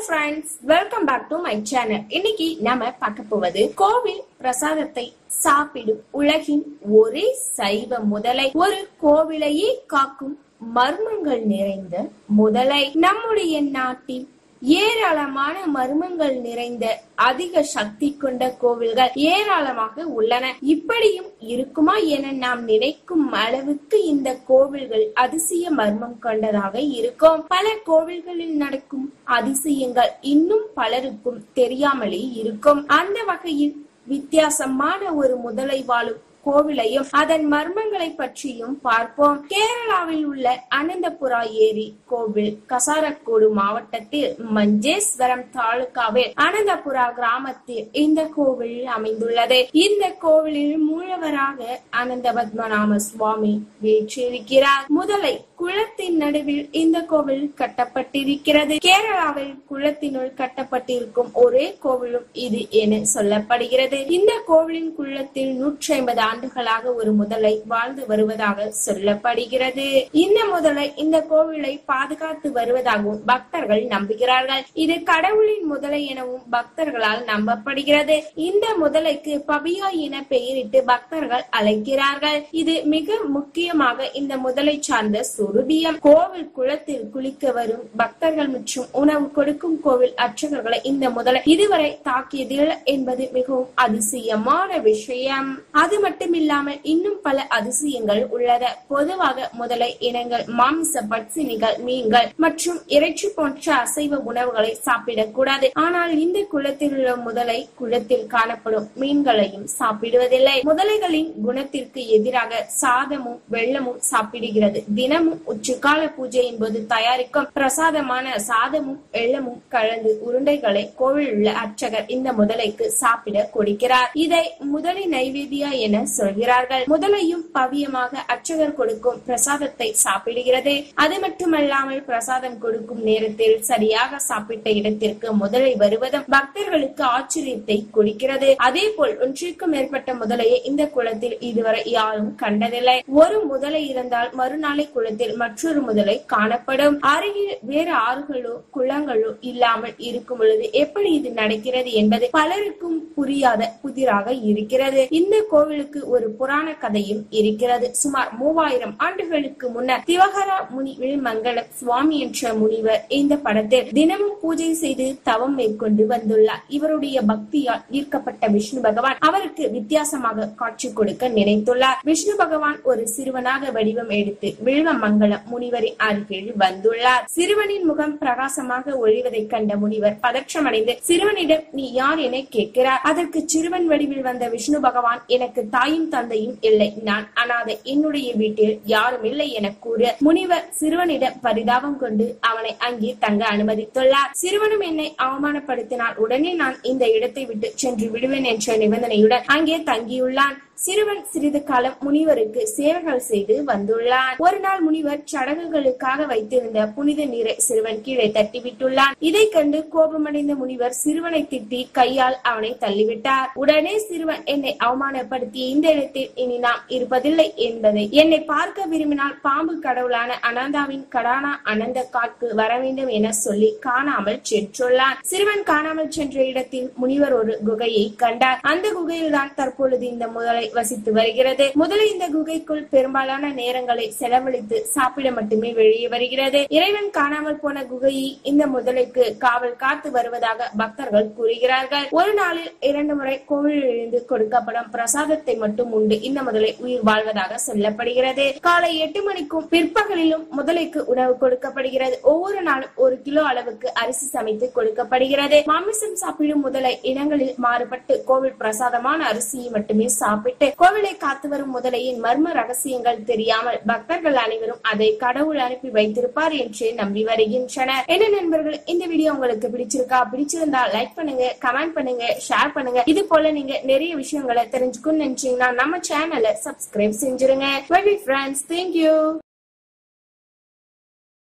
friends welcome back to my channel இன்னைக்கு நாம பார்க்க போவது கோவில் பிரசாதத்தை சாப்பிடும் உலகின் ஒரே சைவ முதலை ஒரு கோவிலையே காக்கும் மர்மங்கள் நிறைந்த முதலை நம்முடைய நாட்டில் ஏராளமான மர்மங்கள் நிறைந்த அதிக சக்தி கொண்ட கோவில்கள் ஏராளமாக உள்ளன இப்படியும் இருக்குமா என நாம் நினைக்கும் அளவுக்கு இந்த கோவில்கள் அதிசய மர்மம் கொண்டதாக இருக்கும் பல கோவில்களில் நடக்கும் அதிசயங்கள் இன்னும் பலருக்கும் தெரியாமலே இருக்கும் அந்த வகையில் வித்தியாசமான ஒரு முதலை வாழும் கோவிலையும் அதன் மர்மங்களை பற்றியும் பார்ப்போம் கேரளாவில் உள்ள அனந்தபுரா ஏரி கோவில் கசாரக்கோடு மாவட்டத்தில் மஞ்சேஸ்வரம் தாலுகாவில் அனந்தபுரா கிராமத்தில் இந்த கோவில் அமைந்துள்ளது இந்த கோவிலில் மூலவராக அனந்த பத்மநாம சுவாமி வீற்றிருக்கிறார் முதலை குளத்தின் நடுவில் இந்த கோவில் கட்டப்பட்டிருக்கிறது கேரளாவில் குளத்தினுள் கட்டப்பட்டிருக்கும் ஒரே கோவிலும் இது என சொல்லப்படுகிறது இந்த கோவிலின் குளத்தில் நூற்றி ஐம்பது ஆண்டுகளாக ஒரு முதலை வாழ்ந்து வருவதாக சொல்லப்படுகிறது இந்த முதலை இந்த கோவிலை பாதுகாத்து வருவதாகவும் பக்தர்கள் நம்புகிறார்கள் இது கடவுளின் முதலை எனவும் பக்தர்களால் நம்பப்படுகிறது இந்த முதலைக்கு பபியா என பெயரிட்டு பக்தர்கள் அழைக்கிறார்கள் இது மிக முக்கியமாக இந்த முதலை சார்ந்த சுருபியம் கோவில் குளத்தில் குளிக்க வரும் பக்தர்கள் மற்றும் உணவு கொடுக்கும் கோவில் அர்ச்சகர்களை இந்த முதலை இதுவரை தாக்கியதில்லை என்பது மிகவும் அதிசயமான விஷயம் அது மட்டுமில்லாமல் இன்னும் பல அதிசயங்கள் உள்ளது பொதுவாக முதலை இனங்கள் மாமிச பட்சினிகள் மீன்கள் மற்றும் இறைச்சி போன்ற அசைவ உணவுகளை சாப்பிடக்கூடாது ஆனால் இந்த குளத்தில் உள்ள முதலை குளத்தில் காணப்படும் மீன்களையும் சாப்பிடுவதில்லை முதலைகளின் குணத்திற்கு எதிராக சாதமும் வெள்ளமும் சாப்பிடுகிறது தினமும் உச்சிக்கால பூஜையின் போது தயாரிக்கும் பிரசாதமான சாதமும் வெள்ளமும் கலந்து உருண்டைகளை கோவில் உள்ள அர்ச்சகர் இந்த முதலைக்கு சாப்பிட கொடுக்கிறார் இதை முதலை நைவேத்தியா என சொல்கிறார்கள் முதலையும் பவியமாக அர்ச்சகர் கொடுக்கும் பிரசாதத்தை சாப்பிடுகிறது அது மட்டுமல்லாமல் பிரசாதம் கொடுக்கும் நேரத்தில் சரியாக சாப்பிட்ட இடத்திற்கு முதலை வருவதும் பக்தர்களுக்கு ஆச்சரியத்தை கொடுக்கிறது அதே போல் ஒன்றிற்கும் மேற்பட்ட முதலையை இந்த குளத்தில் இதுவரை யாரும் கண்டதில்லை ஒரு முதலை இருந்தால் மறுநாளை குளத்தில் மற்றொரு முதலை காணப்படும் அருகில் வேறு ஆறுகளோ குளங்களோ இல்லாமல் இருக்கும் பொழுது எப்படி இது நடக்கிறது என்பது பலருக்கும் புரியாத புதிராக இருக்கிறது இந்த கோவிலுக்கு ஒரு புராண கதையும் இருக்கிறது சுமார் மூவாயிரம் ஆண்டுகளுக்கு முன்னர் திவகரா முனி வில்மங்கலம் சுவாமி என்ற முனிவர் இந்த படத்தில் தினமும் பூஜை செய்து தவம் மேற்கொண்டு வந்துள்ளார் இவருடைய பக்தியால் ஈர்க்கப்பட்ட விஷ்ணு பகவான் அவருக்கு வித்தியாசமாக காட்சி கொடுக்க நினைத்துள்ளார் விஷ்ணு பகவான் ஒரு சிறுவனாக வடிவம் எடுத்து வில்வமங்கலம் முனிவரின் அருகில் வந்துள்ளார் சிறுவனின் முகம் பிரகாசமாக ஒழிவதைக் கண்ட முனிவர் பதற்றமடைந்து சிறுவனிடம் நீ யார் என கேட்கிறார் அதற்கு சிறுவன் வடிவில் வந்த விஷ்ணு பகவான் எனக்கு தாயும் தந்தையும் இல்லை நான் அனாதை என்னுடைய வீட்டில் யாரும் இல்லை என கூற முனிவர் சிறுவனிடம் பரிதாபம் கொண்டு அவனை அங்கே தங்க அனுமதித்துள்ளார் சிறுவனும் என்னை அவமானப்படுத்தினால் உடனே நான் இந்த இடத்தை விட்டு சென்று விடுவேன் என்ற நிபந்தனையுடன் அங்கே தங்கியுள்ளான் சிறுவன் சிறிது காலம் முனிவருக்கு சேவைகள் செய்து வந்துள்ளான் ஒரு நாள் முனிவர் சடங்குகளுக்காக வைத்திருந்த புனித நீரை சிறுவன் கீழே தட்டிவிட்டுள்ளான் இதை கண்டு கோபமடைந்த முனிவர் சிறுவனை திட்டி கையால் அவனை தள்ளிவிட்டார் உடனே சிறுவன் என்னை அவமானப்படுத்திய இந்த இடத்தில் இனி நாம் இருப்பதில்லை என்பதை என்னை பார்க்க விரும்பினால் பாம்பு கடவுளான அனந்தாவின் கடானா அனந்த காட்கு வர வேண்டும் என சொல்லி காணாமல் சென்றுள்ளான் சிறுவன் காணாமல் சென்ற இடத்தில் முனிவர் ஒரு குகையை கண்டார் அந்த குகையில் தான் தற்பொழுது இந்த முதலை வசித்து வருகிறது முதலை இந்த குகைக்குள் பெரும்பாலான நேரங்களை செலவழித்து சாப்பிட மட்டுமே வெளியே வருகிறது இறைவன் காணாமல் போன குகையை இந்த முதலைக்கு காவல் காத்து வருவதாக பக்தர்கள் கூறுகிறார்கள் ஒரு நாளில் இரண்டு முறை கோவிலில் இருந்து கொடுக்கப்படும் பிரசாதத்தை மட்டும் உண்டு இந்த முதலை உயிர் வாழ்வதாக சொல்லப்படுகிறது காலை எட்டு மணிக்கும் பிற்பகலிலும் முதலைக்கு உணவு கொடுக்கப்படுகிறது ஒவ்வொரு நாளும் ஒரு கிலோ அளவுக்கு அரிசி சமைத்து கொடுக்கப்படுகிறது மாமிசம் சாப்பிடும் முதலை இனங்களில் மாறுபட்டு கோவில் பிரசாதமான அரிசியை மட்டுமே சாப்பிட்டு கோவிலை காத்து வரும் முதலையின் மர்ம ரகசியங்கள் தெரியாமல் பக்தர்கள் அனைவரும் அதை கடவுள் அனுப்பி வைத்திருப்பார் என்று நம்பி வருகின்றனர் என்ன நண்பர்கள் இந்த வீடியோ உங்களுக்கு பிடிச்சிருக்கா பிடிச்சிருந்தா லைக் பண்ணுங்க கமெண்ட் பண்ணுங்க ஷேர் பண்ணுங்க இது போல நீங்க நிறைய விஷயங்களை தெரிஞ்சுக்கணும்னு நினைச்சீங்கன்னா நம்ம சேனலை சப்ஸ்கிரைப் செஞ்சிருங்க ஃப்ரெண்ட்ஸ் தேங்க்யூ